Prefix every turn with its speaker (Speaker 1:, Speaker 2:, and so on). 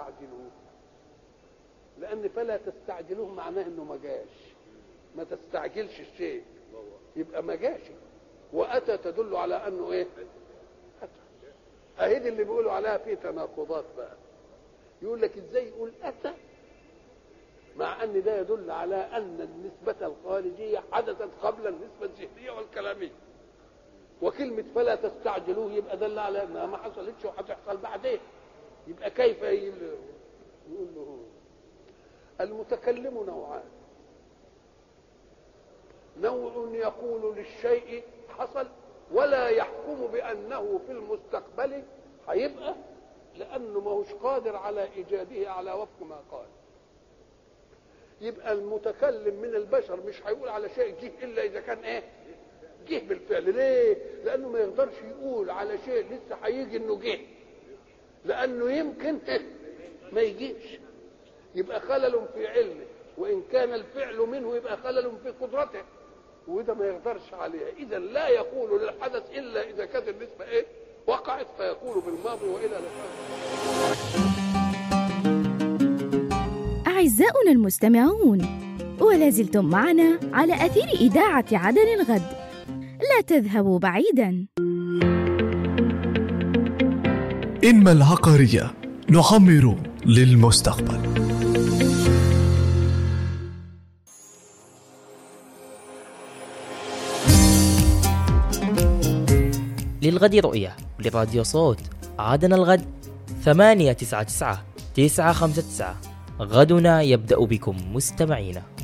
Speaker 1: تستعجلوه لان فلا تستعجلوه معناه انه ما جاش ما تستعجلش الشيء يبقى ما جاش واتى تدل على انه ايه أتى. اهي دي اللي بيقولوا عليها في تناقضات بقى يقول لك ازاي يقول اتى مع ان ده يدل على ان النسبة الخارجية حدثت قبل النسبة الذهنية والكلامية وكلمة فلا تستعجلوه يبقى دل على انها ما حصلتش وهتحصل بعدين يبقى كيف يقول له المتكلم نوعان نوع يقول للشيء حصل ولا يحكم بانه في المستقبل هيبقى لانه ما هوش قادر على ايجاده على وفق ما قال يبقى المتكلم من البشر مش هيقول على شيء جه الا اذا كان ايه جه بالفعل ليه لانه ما يقدرش يقول على شيء لسه هيجي انه جه لانه يمكن ما يجيش يبقى خلل في علمه وان كان الفعل منه يبقى خلل في قدرته وده ما يقدرش عليها اذا لا يقول للحدث الا اذا كانت النسبه ايه وقعت فيقول بالماضي والى لقاء
Speaker 2: أعزاؤنا المستمعون ولا زلتم معنا على أثير إذاعة عدن الغد لا تذهبوا بعيدا
Speaker 3: إنما العقارية نعمر للمستقبل
Speaker 4: للغد رؤية لراديو صوت عادنا الغد ثمانية تسعة تسعة تسعة خمسة تسعة غدنا يبدأ بكم مستمعينا